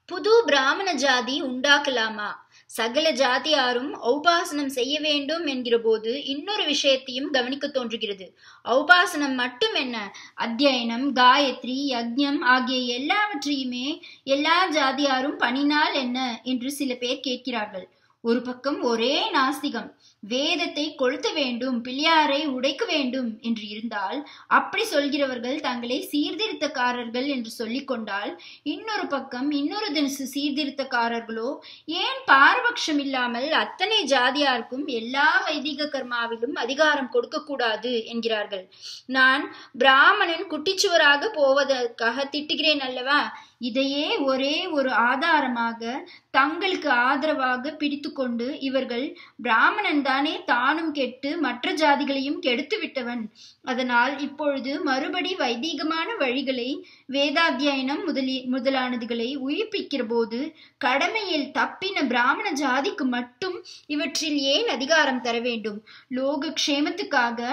புது பிராமண ஜாதி உண்டாக்கலாமா சகல ஜாதியாரும் ஔபாசனம் செய்ய வேண்டும் என்கிற போது இன்னொரு விஷயத்தையும் கவனிக்க தோன்றுகிறது ஔபாசனம் மட்டும் என்ன அத்தியனம் காயத்ரி யக்ஞம் ஆகிய எல்லாவற்றையுமே எல்லா ஜாதியாரும் பண்ணினால் என்ன என்று சில பேர் கேட்கிறார்கள் ஒரு பக்கம் ஒரே நாஸ்திகம் வேதத்தை கொளுத்த வேண்டும் பிள்ளையாரை உடைக்க வேண்டும் என்று இருந்தால் அப்படி சொல்கிறவர்கள் தங்களை சீர்திருத்தக்காரர்கள் என்று சொல்லிக் கொண்டால் இன்னொரு பக்கம் இன்னொரு தினசு சீர்திருத்தக்காரர்களோ ஏன் பாரபட்சம் இல்லாமல் அத்தனை ஜாதியாருக்கும் எல்லா வைதிக கர்மாவிலும் அதிகாரம் கொடுக்க கூடாது என்கிறார்கள் நான் பிராமணன் குட்டிச்சுவராக போவதற்காக திட்டுகிறேன் அல்லவா இதையே ஒரே ஒரு ஆதாரமாக தங்களுக்கு ஆதரவாக பிடித்து கொண்டு இவர்கள் பிராமணன் தானே தானும் கெட்டு மற்ற ஜாதிகளையும் கெடுத்து விட்டவன் அதனால் இப்பொழுது மறுபடி வைதீகமான வழிகளை வேதாத்தியனம் முதலி முதலானதுகளை உயிர்ப்பிக்கிற போது கடமையில் தப்பின பிராமண ஜாதிக்கு மட்டும் இவற்றில் ஏன் அதிகாரம் தர வேண்டும் லோக க்ஷேமத்துக்காக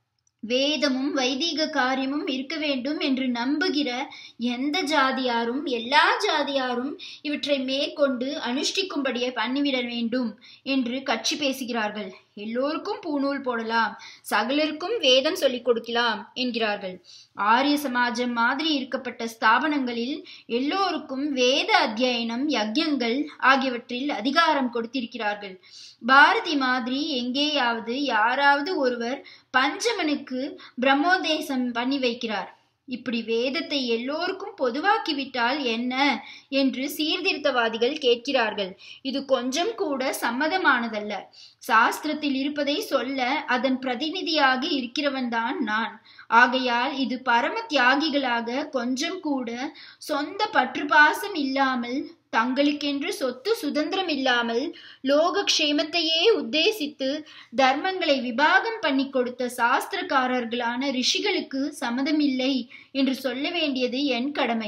வேதமும் வைதீக காரியமும் இருக்க வேண்டும் என்று நம்புகிற எந்த ஜாதியாரும் எல்லா ஜாதியாரும் இவற்றை மேற்கொண்டு அனுஷ்டிக்கும்படியே பண்ணிவிட வேண்டும் என்று கட்சி பேசுகிறார்கள் எல்லோருக்கும் பூநூல் போடலாம் சகலருக்கும் வேதம் சொல்லிக் கொடுக்கலாம் என்கிறார்கள் ஆரிய சமாஜம் மாதிரி இருக்கப்பட்ட ஸ்தாபனங்களில் எல்லோருக்கும் வேத அத்தியனம் யக்யங்கள் ஆகியவற்றில் அதிகாரம் கொடுத்திருக்கிறார்கள் பாரதி மாதிரி எங்கேயாவது யாராவது ஒருவர் பஞ்சமனுக்கு பிரம்மோதேசம் பண்ணி வைக்கிறார் இப்படி வேதத்தை எல்லோருக்கும் பொதுவாக்கிவிட்டால் என்ன என்று சீர்திருத்தவாதிகள் கேட்கிறார்கள் இது கொஞ்சம் கூட சம்மதமானதல்ல சாஸ்திரத்தில் இருப்பதை சொல்ல அதன் பிரதிநிதியாக இருக்கிறவன்தான் நான் ஆகையால் இது பரம தியாகிகளாக கொஞ்சம் கூட சொந்த பற்றுப்பாசம் இல்லாமல் தங்களுக்கென்று சொத்து சுதந்திரம் இல்லாமல் லோக க்ஷேமத்தையே உத்தேசித்து தர்மங்களை விபாகம் பண்ணி கொடுத்த சாஸ்திரக்காரர்களான ரிஷிகளுக்கு சம்மதமில்லை என்று சொல்ல வேண்டியது என் கடமை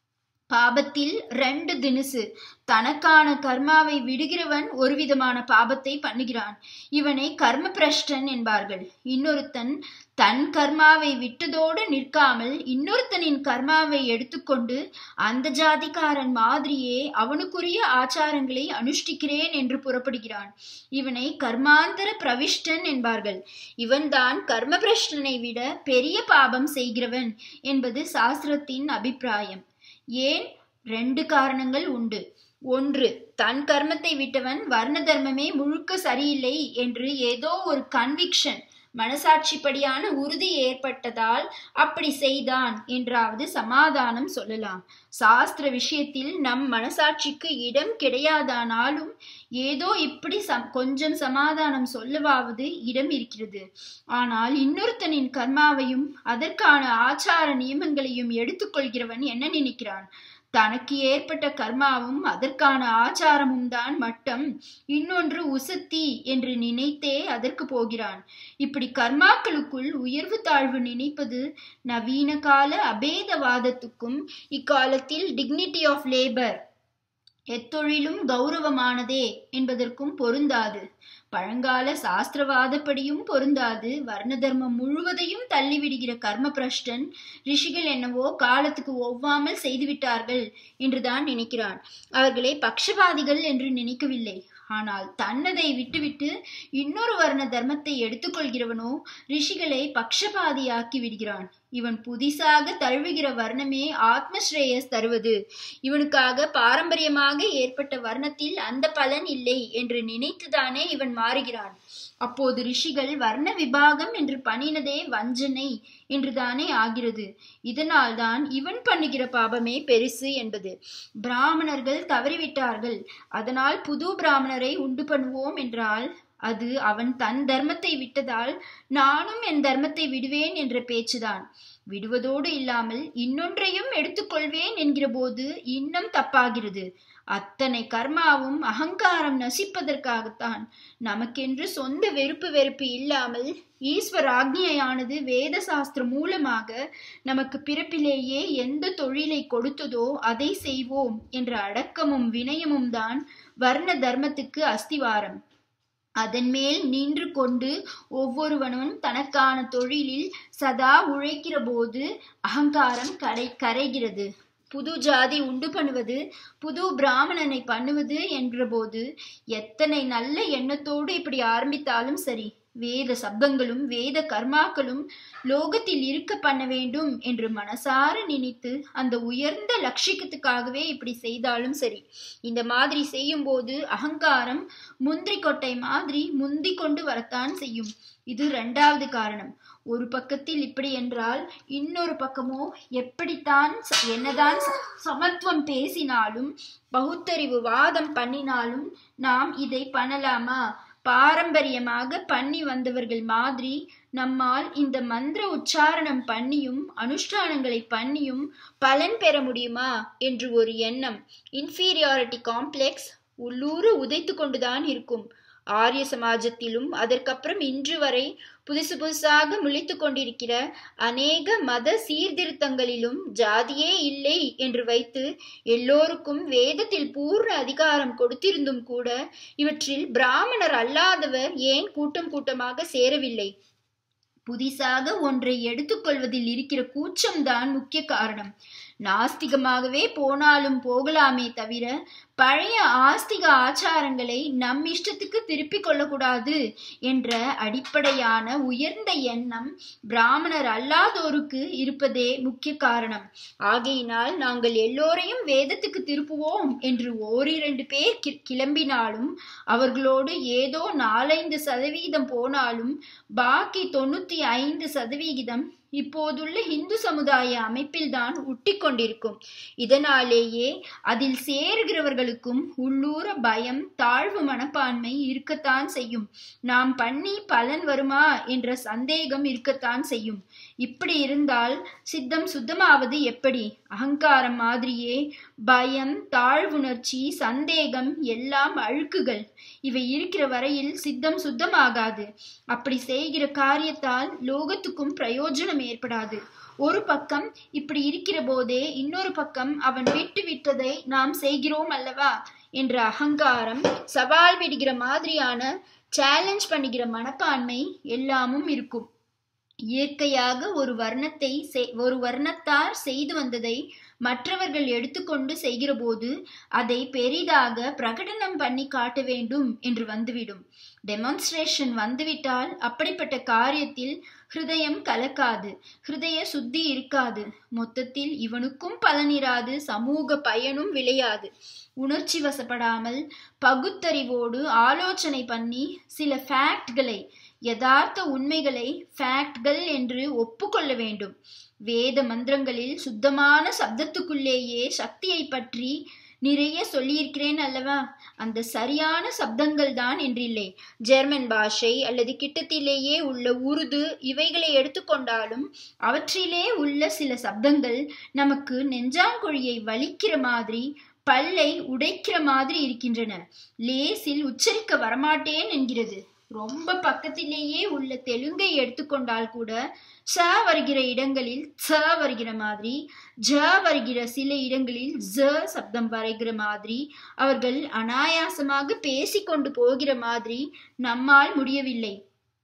பாபத்தில் ரெண்டு தினுசு தனக்கான கர்மாவை விடுகிறவன் ஒரு விதமான பாபத்தை பண்ணுகிறான் இவனை கர்ம பிரஷ்டன் என்பார்கள் இன்னொருத்தன் தன் கர்மாவை விட்டதோடு நிற்காமல் இன்னொருத்தனின் கர்மாவை எடுத்துக்கொண்டு அந்த ஜாதிக்காரன் மாதிரியே அவனுக்குரிய ஆச்சாரங்களை அனுஷ்டிக்கிறேன் என்று புறப்படுகிறான் இவனை கர்மாந்தர பிரவிஷ்டன் என்பார்கள் இவன்தான் கர்ம பிரஷ்டனை விட பெரிய பாபம் செய்கிறவன் என்பது சாஸ்திரத்தின் அபிப்பிராயம் ஏன் ரெண்டு காரணங்கள் உண்டு ஒன்று தன் கர்மத்தை விட்டவன் வர்ண தர்மமே முழுக்க சரியில்லை என்று ஏதோ ஒரு கன்விக்ஷன் மனசாட்சிப்படியான உறுதி ஏற்பட்டதால் அப்படி செய்தான் என்றாவது சமாதானம் சொல்லலாம் சாஸ்திர விஷயத்தில் நம் மனசாட்சிக்கு இடம் கிடையாதானாலும் ஏதோ இப்படி சம் கொஞ்சம் சமாதானம் சொல்லவாவது இடம் இருக்கிறது ஆனால் இன்னொருத்தனின் கர்மாவையும் அதற்கான ஆச்சார நியமங்களையும் எடுத்துக்கொள்கிறவன் என்ன நினைக்கிறான் தனக்கு ஏற்பட்ட கர்மாவும் அதற்கான ஆச்சாரமும் தான் மட்டம் இன்னொன்று உசத்தி என்று நினைத்தே அதற்கு போகிறான் இப்படி கர்மாக்களுக்குள் உயர்வு தாழ்வு நினைப்பது நவீன கால அபேதவாதத்துக்கும் இக்காலத்தில் டிக்னிட்டி ஆஃப் லேபர் எத்தொழிலும் கௌரவமானதே என்பதற்கும் பொருந்தாது பழங்கால சாஸ்திரவாதப்படியும் பொருந்தாது வர்ண தர்மம் முழுவதையும் தள்ளிவிடுகிற கர்ம பிரஷ்டன் ரிஷிகள் என்னவோ காலத்துக்கு ஒவ்வாமல் செய்துவிட்டார்கள் என்றுதான் நினைக்கிறான் அவர்களை பக்ஷபாதிகள் என்று நினைக்கவில்லை ஆனால் தன்னதை விட்டுவிட்டு இன்னொரு வர்ண தர்மத்தை எடுத்துக்கொள்கிறவனோ ரிஷிகளை பக்ஷபாதியாக்கி விடுகிறான் இவன் புதிசாக தழுவுகிற வர்ணமே ஆத்மஸ்ரேயஸ் தருவது இவனுக்காக பாரம்பரியமாக ஏற்பட்ட வர்ணத்தில் அந்த பலன் இல்லை என்று நினைத்துதானே இவன் மாறுகிறான் அப்போது ரிஷிகள் வர்ண விபாகம் என்று பண்ணினதே வஞ்சனை என்றுதானே ஆகிறது இதனால்தான் இவன் பண்ணுகிற பாபமே பெருசு என்பது பிராமணர்கள் தவறிவிட்டார்கள் அதனால் புது பிராமணரை உண்டு பண்ணுவோம் என்றால் அது அவன் தன் தர்மத்தை விட்டதால் நானும் என் தர்மத்தை விடுவேன் என்ற பேச்சுதான் விடுவதோடு இல்லாமல் இன்னொன்றையும் எடுத்துக்கொள்வேன் என்கிற போது இன்னும் தப்பாகிறது அத்தனை கர்மாவும் அகங்காரம் நசிப்பதற்காகத்தான் நமக்கென்று சொந்த வெறுப்பு வெறுப்பு இல்லாமல் ஈஸ்வர ஆக்ஞையானது வேத சாஸ்திரம் மூலமாக நமக்கு பிறப்பிலேயே எந்த தொழிலை கொடுத்ததோ அதை செய்வோம் என்ற அடக்கமும் வினயமும் தான் வர்ண தர்மத்துக்கு அஸ்திவாரம் அதன் மேல் நின்று கொண்டு ஒவ்வொருவனும் தனக்கான தொழிலில் சதா உழைக்கிற போது அகங்காரம் கடை கரைகிறது புது ஜாதி உண்டு பண்ணுவது புது பிராமணனை பண்ணுவது என்கிற போது எத்தனை நல்ல எண்ணத்தோடு இப்படி ஆரம்பித்தாலும் சரி வேத சப்தங்களும் வேத கர்மாக்களும் லோகத்தில் இருக்க பண்ண வேண்டும் என்று மனசார நினைத்து அந்த உயர்ந்த லட்சியத்துக்காகவே இப்படி செய்தாலும் சரி இந்த மாதிரி செய்யும் போது அகங்காரம் முந்திரி கொட்டை மாதிரி முந்தி கொண்டு வரத்தான் செய்யும் இது ரெண்டாவது காரணம் ஒரு பக்கத்தில் இப்படி என்றால் இன்னொரு பக்கமோ எப்படித்தான் என்னதான் சமத்துவம் பேசினாலும் பகுத்தறிவு வாதம் பண்ணினாலும் நாம் இதை பண்ணலாமா பாரம்பரியமாக பண்ணி வந்தவர்கள் மாதிரி நம்மால் இந்த மந்திர உச்சாரணம் பண்ணியும் அனுஷ்டானங்களை பண்ணியும் பலன் பெற முடியுமா என்று ஒரு எண்ணம் இன்ஃபீரியாரிட்டி காம்ப்ளெக்ஸ் உள்ளூர உதைத்து கொண்டுதான் இருக்கும் ஆரிய சமாஜத்திலும் அதற்கப்புறம் இன்று வரை புதுசு புதுசாக முளைத்து கொண்டிருக்கிற அநேக மத சீர்திருத்தங்களிலும் ஜாதியே இல்லை என்று வைத்து எல்லோருக்கும் வேதத்தில் பூர்ண அதிகாரம் கொடுத்திருந்தும் கூட இவற்றில் பிராமணர் அல்லாதவர் ஏன் கூட்டம் கூட்டமாக சேரவில்லை புதிசாக ஒன்றை எடுத்துக்கொள்வதில் இருக்கிற கூச்சம்தான் முக்கிய காரணம் நாஸ்திகமாகவே போனாலும் போகலாமே தவிர பழைய ஆஸ்திக ஆச்சாரங்களை நம் இஷ்டத்துக்கு திருப்பிக் கொள்ளக்கூடாது என்ற அடிப்படையான உயர்ந்த எண்ணம் பிராமணர் அல்லாதோருக்கு இருப்பதே முக்கிய காரணம் ஆகையினால் நாங்கள் எல்லோரையும் வேதத்துக்கு திருப்புவோம் என்று ஓரிரண்டு பேர் கிளம்பினாலும் அவர்களோடு ஏதோ நாலைந்து சதவீதம் போனாலும் பாக்கி தொண்ணூத்தி ஐந்து சதவிகிதம் இப்போதுள்ள இந்து சமுதாய அமைப்பில்தான் உட்டி கொண்டிருக்கும் இதனாலேயே அதில் சேருகிறவர்களுக்கும் உள்ளூர பயம் தாழ்வு மனப்பான்மை இருக்கத்தான் செய்யும் நாம் பண்ணி பலன் வருமா என்ற சந்தேகம் இருக்கத்தான் செய்யும் இப்படி இருந்தால் சித்தம் சுத்தமாவது எப்படி அகங்காரம் மாதிரியே பயம் தாழ்வுணர்ச்சி சந்தேகம் எல்லாம் அழுக்குகள் இவை இருக்கிற வரையில் சித்தம் சுத்தமாகாது அப்படி செய்கிற காரியத்தால் லோகத்துக்கும் பிரயோஜனம் ஏற்படாது ஒரு பக்கம் இப்படி இருக்கிற போதே இன்னொரு பக்கம் அவன் விட்டு விட்டதை நாம் செய்கிறோம் அல்லவா என்ற அகங்காரம் சவால் விடுகிற மாதிரியான சேலஞ்ச் பண்ணுகிற மனப்பான்மை எல்லாமும் இருக்கும் இயற்கையாக ஒரு வர்ணத்தை ஒரு வர்ணத்தார் செய்து வந்ததை மற்றவர்கள் எடுத்துக்கொண்டு செய்கிற போது அதை பெரிதாக பிரகடனம் பண்ணி காட்ட வேண்டும் என்று வந்துவிடும் டெமான்ஸ்ட்ரேஷன் வந்துவிட்டால் அப்படிப்பட்ட காரியத்தில் ஹிருதயம் கலக்காது ஹிருதய சுத்தி இருக்காது மொத்தத்தில் இவனுக்கும் பலனிராது சமூக பயனும் விளையாது உணர்ச்சி வசப்படாமல் பகுத்தறிவோடு ஆலோசனை பண்ணி சில ஃபேக்ட்களை யதார்த்த உண்மைகளை ஃபேக்ட்கள் என்று ஒப்புக்கொள்ள வேண்டும் வேத மந்திரங்களில் சுத்தமான சப்தத்துக்குள்ளேயே சக்தியை பற்றி நிறைய சொல்லியிருக்கிறேன் அல்லவா அந்த சரியான சப்தங்கள் தான் என்றில்லை ஜெர்மன் பாஷை அல்லது கிட்டத்திலேயே உள்ள உருது இவைகளை எடுத்துக்கொண்டாலும் அவற்றிலே உள்ள சில சப்தங்கள் நமக்கு நெஞ்சாங்குழியை வலிக்கிற மாதிரி பல்லை உடைக்கிற மாதிரி இருக்கின்றன லேசில் உச்சரிக்க வரமாட்டேன் என்கிறது ரொம்ப பக்கத்திலேயே உள்ள தெலுங்கை எடுத்துக்கொண்டால் கூட ச வருகிற இடங்களில் ச வருகிற மாதிரி ஜ வருகிற சில இடங்களில் ஜ சப்தம் வரைகிற மாதிரி அவர்கள் அனாயாசமாக பேசிக்கொண்டு போகிற மாதிரி நம்மால் முடியவில்லை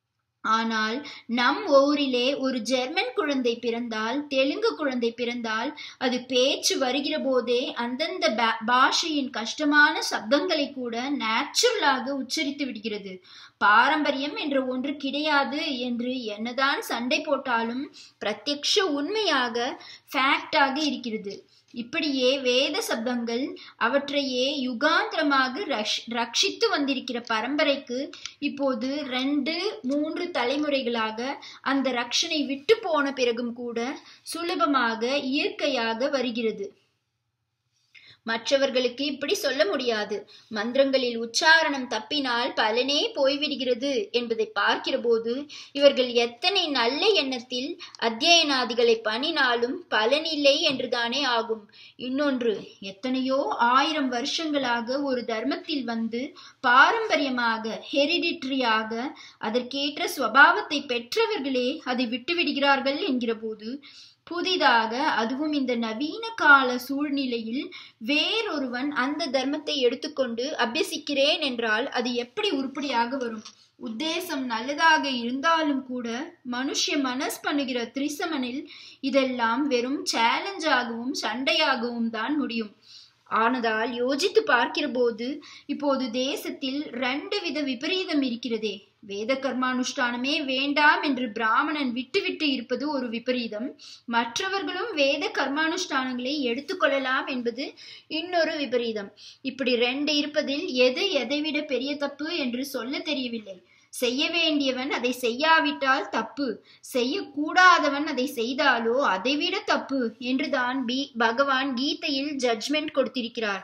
ஆனால் நம் ஊரிலே ஒரு ஜெர்மன் குழந்தை பிறந்தால் தெலுங்கு குழந்தை பிறந்தால் அது பேச்சு வருகிற போதே அந்தந்த பாஷையின் கஷ்டமான சப்தங்களை கூட நேச்சுரலாக உச்சரித்து விடுகிறது பாரம்பரியம் என்ற ஒன்று கிடையாது என்று என்னதான் சண்டை போட்டாலும் பிரத்யக்ஷ உண்மையாக ஃபேக்டாக இருக்கிறது இப்படியே வேத சப்தங்கள் அவற்றையே யுகாந்திரமாக ரட்சித்து வந்திருக்கிற பரம்பரைக்கு இப்போது ரெண்டு மூன்று தலைமுறைகளாக அந்த ரக்ஷனை விட்டு போன பிறகும் கூட சுலபமாக இயற்கையாக வருகிறது மற்றவர்களுக்கு இப்படி சொல்ல முடியாது மந்திரங்களில் உச்சாரணம் தப்பினால் பலனே போய்விடுகிறது என்பதை பார்க்கிற போது இவர்கள் எத்தனை நல்ல எண்ணத்தில் அத்தியனாதிகளை பண்ணினாலும் பலனில்லை என்றுதானே ஆகும் இன்னொன்று எத்தனையோ ஆயிரம் வருஷங்களாக ஒரு தர்மத்தில் வந்து பாரம்பரியமாக ஹெரிடிட்ரியாக அதற்கேற்ற சுவாவத்தை பெற்றவர்களே அதை விட்டுவிடுகிறார்கள் என்கிற போது புதிதாக அதுவும் இந்த நவீன கால சூழ்நிலையில் வேறொருவன் அந்த தர்மத்தை எடுத்துக்கொண்டு அபியசிக்கிறேன் என்றால் அது எப்படி உருப்படியாக வரும் உத்தேசம் நல்லதாக இருந்தாலும் கூட மனுஷ மனஸ் பண்ணுகிற திரிசமனில் இதெல்லாம் வெறும் சேலஞ்சாகவும் சண்டையாகவும் தான் முடியும் ஆனதால் யோசித்து பார்க்கிற போது இப்போது தேசத்தில் ரெண்டு வித விபரீதம் இருக்கிறதே வேத கர்மானுஷ்டானமே வேண்டாம் என்று பிராமணன் விட்டுவிட்டு இருப்பது ஒரு விபரீதம் மற்றவர்களும் வேத கர்மானுஷ்டானங்களை எடுத்துக்கொள்ளலாம் என்பது இன்னொரு விபரீதம் இப்படி ரெண்டு இருப்பதில் எது எதைவிட பெரிய தப்பு என்று சொல்ல தெரியவில்லை செய்ய வேண்டியவன் அதை செய்யாவிட்டால் தப்பு செய்யக்கூடாதவன் அதை செய்தாலோ அதைவிட தப்பு என்றுதான் பி பகவான் கீதையில் ஜட்ஜ்மெண்ட் கொடுத்திருக்கிறார்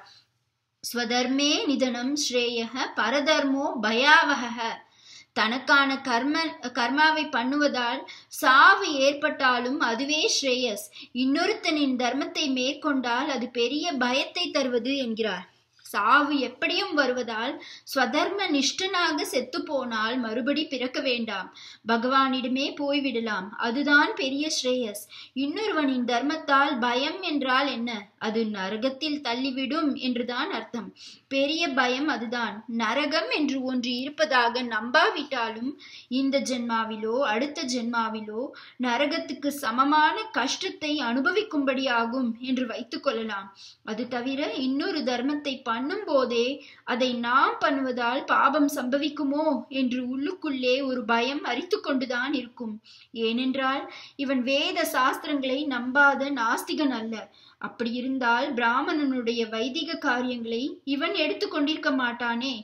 ஸ்வதர்மே நிதனம் ஸ்ரேயக பரதர்மோ பயாவக தனக்கான கர்ம கர்மாவை பண்ணுவதால் சாவு ஏற்பட்டாலும் அதுவே ஸ்ரேயஸ் இன்னொருத்தனின் தர்மத்தை மேற்கொண்டால் அது பெரிய பயத்தை தருவது என்கிறார் சாவு எப்படியும் வருவதால் ஸ்வதர்ம நிஷ்டனாக செத்து போனால் மறுபடி பிறக்க வேண்டாம் பகவானிடமே போய்விடலாம் அதுதான் பெரிய ஸ்ரேயஸ் இன்னொருவனின் தர்மத்தால் பயம் என்றால் என்ன அது நரகத்தில் தள்ளிவிடும் என்றுதான் அர்த்தம் பெரிய பயம் அதுதான் நரகம் என்று ஒன்று இருப்பதாக நம்பாவிட்டாலும் இந்த ஜென்மாவிலோ அடுத்த ஜென்மாவிலோ நரகத்துக்கு சமமான கஷ்டத்தை அனுபவிக்கும்படி ஆகும் என்று வைத்துக் கொள்ளலாம் அது தவிர இன்னொரு தர்மத்தை பண்ணும் போதே அதை நாம் பண்ணுவதால் பாபம் சம்பவிக்குமோ என்று உள்ளுக்குள்ளே ஒரு பயம் அரித்து கொண்டுதான் இருக்கும் ஏனென்றால் இவன் வேத சாஸ்திரங்களை நம்பாத நாஸ்திகன் அல்ல அப்படி இருந்தால் பிராமணனுடைய வைதிக காரியங்களை இவன் எடுத்துக்கொண்டிருக்க மாட்டானே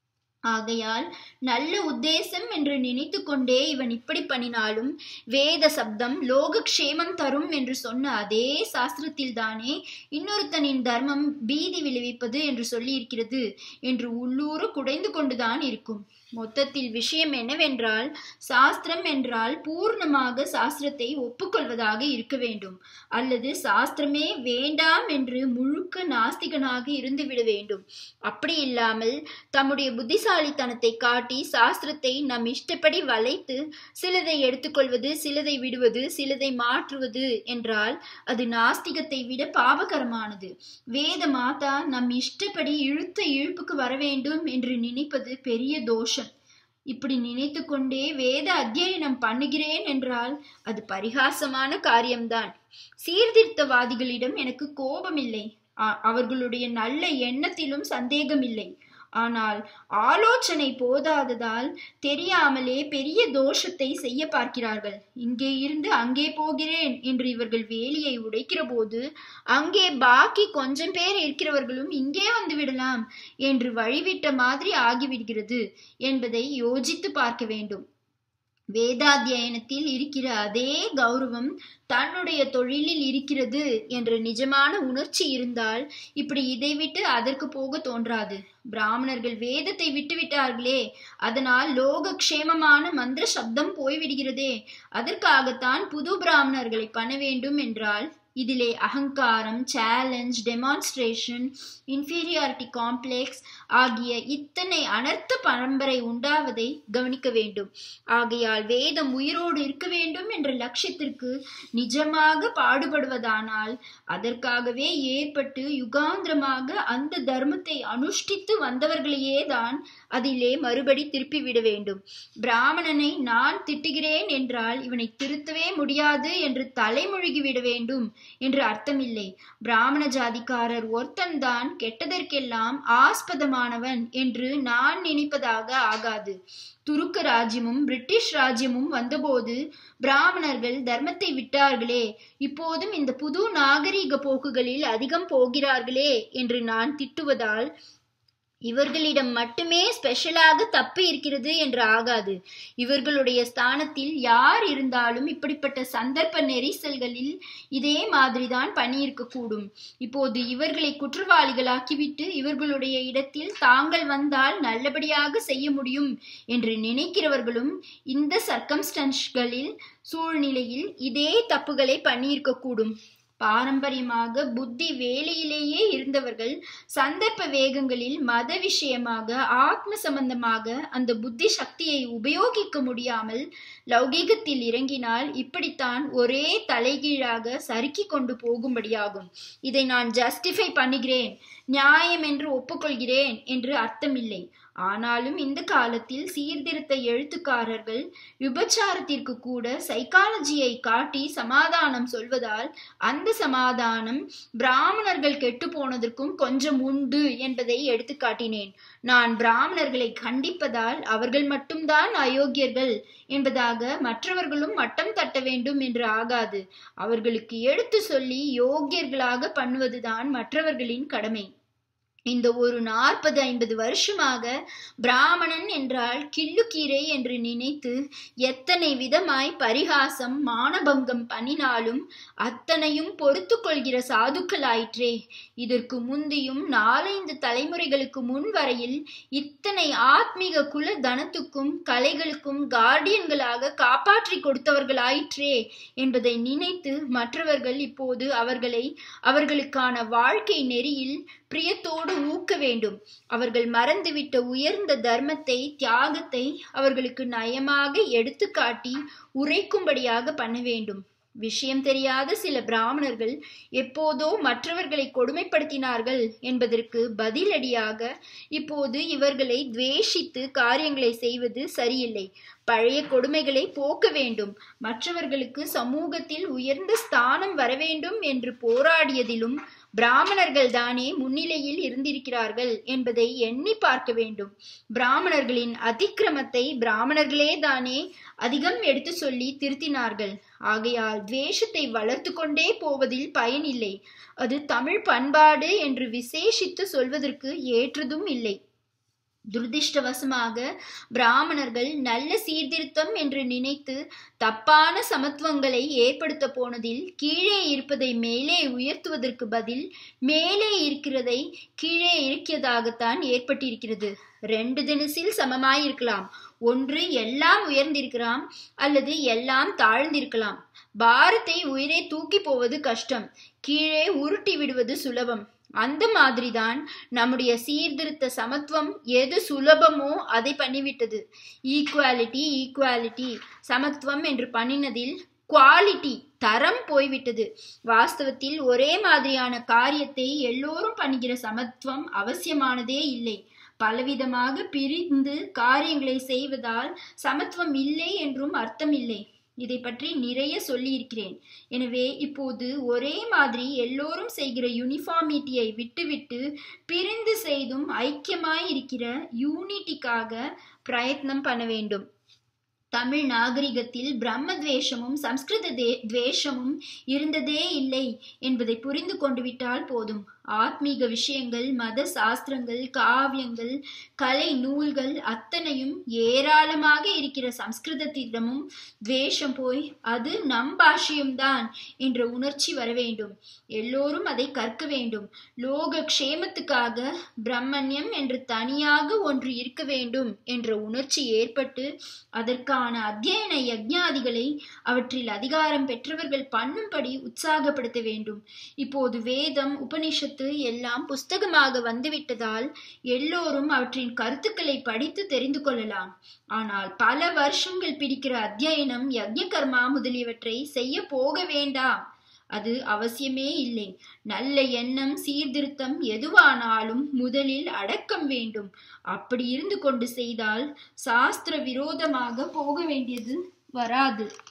ஆகையால் நல்ல உத்தேசம் என்று நினைத்து கொண்டே இவன் இப்படி பண்ணினாலும் வேத சப்தம் லோகக்ஷேமம் தரும் என்று சொன்ன அதே சாஸ்திரத்தில் தானே இன்னொருத்தனின் தர்மம் பீதி விளைவிப்பது என்று சொல்லி இருக்கிறது என்று உள்ளூர குடைந்து கொண்டுதான் இருக்கும் மொத்தத்தில் விஷயம் என்னவென்றால் சாஸ்திரம் என்றால் பூர்ணமாக சாஸ்திரத்தை ஒப்புக்கொள்வதாக இருக்க வேண்டும் அல்லது சாஸ்திரமே வேண்டாம் என்று முழுக்க நாஸ்திகனாக இருந்துவிட வேண்டும் அப்படி இல்லாமல் தம்முடைய புத்திசாலித்தனத்தை காட்டி சாஸ்திரத்தை நம் இஷ்டப்படி வளைத்து சிலதை எடுத்துக்கொள்வது சிலதை விடுவது சிலதை மாற்றுவது என்றால் அது நாஸ்திகத்தை விட பாபகரமானது வேத மாதா நம் இஷ்டப்படி இழுத்த இழுப்புக்கு வர வேண்டும் என்று நினைப்பது பெரிய தோஷம் இப்படி நினைத்து கொண்டே வேத அத்தியனம் பண்ணுகிறேன் என்றால் அது பரிகாசமான காரியம்தான் சீர்திருத்தவாதிகளிடம் எனக்கு கோபமில்லை அவர்களுடைய நல்ல எண்ணத்திலும் சந்தேகமில்லை ஆனால் ஆலோசனை போதாததால் தெரியாமலே பெரிய தோஷத்தை செய்ய பார்க்கிறார்கள் இங்கே இருந்து அங்கே போகிறேன் என்று இவர்கள் வேலியை உடைக்கிற போது அங்கே பாக்கி கொஞ்சம் பேர் இருக்கிறவர்களும் இங்கே வந்து விடலாம் என்று வழிவிட்ட மாதிரி ஆகிவிடுகிறது என்பதை யோசித்து பார்க்க வேண்டும் வேதாத்தியனத்தில் இருக்கிற அதே கௌரவம் தன்னுடைய தொழிலில் இருக்கிறது என்ற நிஜமான உணர்ச்சி இருந்தால் இப்படி இதை விட்டு அதற்கு போக தோன்றாது பிராமணர்கள் வேதத்தை விட்டுவிட்டார்களே அதனால் லோக க்ஷேமமான மந்திர சப்தம் போய்விடுகிறதே அதற்காகத்தான் புது பிராமணர்களை பண்ண வேண்டும் என்றால் இதிலே அகங்காரம் சேலஞ்ச் டெமான்ஸ்ட்ரேஷன் இன்ஃபீரியாரிட்டி காம்ப்ளெக்ஸ் ஆகிய இத்தனை அனர்த்த பரம்பரை உண்டாவதை கவனிக்க வேண்டும் ஆகையால் வேதம் உயிரோடு இருக்க வேண்டும் என்ற லட்சியத்திற்கு நிஜமாக பாடுபடுவதானால் அதற்காகவே ஏற்பட்டு யுகாந்திரமாக அந்த தர்மத்தை அனுஷ்டித்து வந்தவர்களையே தான் அதிலே மறுபடி திருப்பி விட வேண்டும் பிராமணனை நான் திட்டுகிறேன் என்றால் இவனை திருத்தவே முடியாது என்று தலைமொழிகி விட வேண்டும் என்று அர்த்தமில்லை பிராமண ஜாதிக்காரர் ஒருத்தன்தான் கெட்டதற்கெல்லாம் ஆஸ்பதமானவன் என்று நான் நினைப்பதாக ஆகாது துருக்க ராஜ்யமும் பிரிட்டிஷ் ராஜ்யமும் வந்தபோது பிராமணர்கள் தர்மத்தை விட்டார்களே இப்போதும் இந்த புது நாகரீக போக்குகளில் அதிகம் போகிறார்களே என்று நான் திட்டுவதால் இவர்களிடம் மட்டுமே ஸ்பெஷலாக தப்பு இருக்கிறது என்று ஆகாது இவர்களுடைய ஸ்தானத்தில் யார் இருந்தாலும் இப்படிப்பட்ட சந்தர்ப்ப நெரிசல்களில் இதே மாதிரிதான் பண்ணியிருக்க கூடும் இப்போது இவர்களை குற்றவாளிகளாக்கிவிட்டு இவர்களுடைய இடத்தில் தாங்கள் வந்தால் நல்லபடியாக செய்ய முடியும் என்று நினைக்கிறவர்களும் இந்த சர்க்கம்ஸ்டன்ஸ்களில் சூழ்நிலையில் இதே தப்புகளை பண்ணியிருக்க கூடும் பாரம்பரியமாக புத்தி வேலையிலேயே இருந்தவர்கள் சந்தர்ப்ப வேகங்களில் மத விஷயமாக ஆத்ம சம்பந்தமாக அந்த புத்தி சக்தியை உபயோகிக்க முடியாமல் லௌகீகத்தில் இறங்கினால் இப்படித்தான் ஒரே தலைகீழாக சறுக்கி கொண்டு போகும்படியாகும் இதை நான் ஜஸ்டிஃபை பண்ணுகிறேன் நியாயம் என்று ஒப்புக்கொள்கிறேன் என்று அர்த்தமில்லை ஆனாலும் இந்த காலத்தில் சீர்திருத்த எழுத்துக்காரர்கள் விபச்சாரத்திற்கு கூட சைக்காலஜியை காட்டி சமாதானம் சொல்வதால் அந்த சமாதானம் பிராமணர்கள் கெட்டு போனதற்கும் கொஞ்சம் உண்டு என்பதை எடுத்து காட்டினேன் நான் பிராமணர்களை கண்டிப்பதால் அவர்கள் மட்டும்தான் அயோக்கியர்கள் என்பதாக மற்றவர்களும் மட்டம் தட்ட வேண்டும் என்று ஆகாது அவர்களுக்கு எடுத்து சொல்லி யோக்கியர்களாக பண்ணுவதுதான் மற்றவர்களின் கடமை இந்த ஒரு நாற்பது ஐம்பது வருஷமாக பிராமணன் என்றால் கிள்ளுக்கீரை என்று நினைத்து எத்தனை விதமாய் பரிகாசம் மானபங்கம் பண்ணினாலும் அத்தனையும் பொறுத்து கொள்கிற சாதுக்களாயிற்றே இதற்கு முந்தியும் நாலைந்து தலைமுறைகளுக்கு முன் வரையில் இத்தனை ஆத்மீக குல தனத்துக்கும் கலைகளுக்கும் கார்டியன்களாக காப்பாற்றி கொடுத்தவர்களாயிற்றே என்பதை நினைத்து மற்றவர்கள் இப்போது அவர்களை அவர்களுக்கான வாழ்க்கை நெறியில் பிரியத்தோடு ஊக்க வேண்டும் அவர்கள் மறந்துவிட்ட உயர்ந்த தர்மத்தை தியாகத்தை அவர்களுக்கு நயமாக எடுத்துக்காட்டி உரைக்கும்படியாக பண்ண வேண்டும் விஷயம் தெரியாத சில பிராமணர்கள் எப்போதோ மற்றவர்களை கொடுமைப்படுத்தினார்கள் என்பதற்கு பதிலடியாக இப்போது இவர்களை துவேஷித்து காரியங்களை செய்வது சரியில்லை பழைய கொடுமைகளை போக்க வேண்டும் மற்றவர்களுக்கு சமூகத்தில் உயர்ந்த ஸ்தானம் வர வேண்டும் என்று போராடியதிலும் பிராமணர்கள் தானே முன்னிலையில் இருந்திருக்கிறார்கள் என்பதை எண்ணி பார்க்க வேண்டும் பிராமணர்களின் அதிக்கிரமத்தை பிராமணர்களே தானே அதிகம் எடுத்து சொல்லி திருத்தினார்கள் ஆகையால் துவேஷத்தை வளர்த்து கொண்டே போவதில் பயனில்லை அது தமிழ் பண்பாடு என்று விசேஷித்து சொல்வதற்கு ஏற்றதும் இல்லை துரதிருஷ்டவசமாக பிராமணர்கள் நல்ல சீர்திருத்தம் என்று நினைத்து தப்பான சமத்துவங்களை ஏற்படுத்த போனதில் கீழே இருப்பதை மேலே உயர்த்துவதற்கு பதில் மேலே இருக்கிறதை கீழே இருக்கிறதாகத்தான் ஏற்பட்டிருக்கிறது ரெண்டு தினசில் சமமாயிருக்கலாம் ஒன்று எல்லாம் உயர்ந்திருக்கலாம் அல்லது எல்லாம் தாழ்ந்திருக்கலாம் பாரத்தை உயிரை தூக்கி போவது கஷ்டம் கீழே உருட்டி விடுவது சுலபம் அந்த மாதிரிதான் நம்முடைய சீர்திருத்த சமத்துவம் எது சுலபமோ அதை பண்ணிவிட்டது ஈக்குவாலிட்டி ஈக்குவாலிட்டி சமத்துவம் என்று பண்ணினதில் குவாலிட்டி தரம் போய்விட்டது வாஸ்தவத்தில் ஒரே மாதிரியான காரியத்தை எல்லோரும் பண்ணுகிற சமத்துவம் அவசியமானதே இல்லை பலவிதமாக பிரிந்து காரியங்களை செய்வதால் சமத்துவம் இல்லை என்றும் அர்த்தம் இல்லை இதை பற்றி நிறைய சொல்லியிருக்கிறேன் எனவே இப்போது ஒரே மாதிரி எல்லோரும் செய்கிற யூனிஃபார்மிட்டியை விட்டுவிட்டு பிரிந்து செய்தும் ஐக்கியமாய் இருக்கிற யூனிட்டிக்காக பிரயத்னம் பண்ண வேண்டும் தமிழ் நாகரிகத்தில் பிரம்ம துவேஷமும் சம்ஸ்கிருத துவேஷமும் இருந்ததே இல்லை என்பதை புரிந்து கொண்டு விட்டால் போதும் ஆத்மீக விஷயங்கள் மத சாஸ்திரங்கள் காவியங்கள் கலை நூல்கள் அத்தனையும் ஏராளமாக இருக்கிற சம்ஸ்கிருதத்திடமும் துவேஷம் போய் அது நம் பாஷையும்தான் என்ற உணர்ச்சி வர வேண்டும் எல்லோரும் அதை கற்க வேண்டும் லோக க்ஷேமத்துக்காக பிரம்மண்யம் என்று தனியாக ஒன்று இருக்க வேண்டும் என்ற உணர்ச்சி ஏற்பட்டு அதற்கான அத்தியன யஜ்ஞாதிகளை அவற்றில் அதிகாரம் பெற்றவர்கள் பண்ணும்படி உற்சாகப்படுத்த வேண்டும் இப்போது வேதம் உபனிஷத்து எல்லாம் புஸ்தகமாக வந்துவிட்டதால் எல்லோரும் அவற்றின் கருத்துக்களை படித்து தெரிந்து கொள்ளலாம் ஆனால் பல வருஷங்கள் பிடிக்கிற அத்தியனம் யஜ்ய கர்மா முதலியவற்றை செய்ய போக வேண்டாம் அது அவசியமே இல்லை நல்ல எண்ணம் சீர்திருத்தம் எதுவானாலும் முதலில் அடக்கம் வேண்டும் அப்படி இருந்து கொண்டு செய்தால் சாஸ்திர விரோதமாக போக வேண்டியது வராது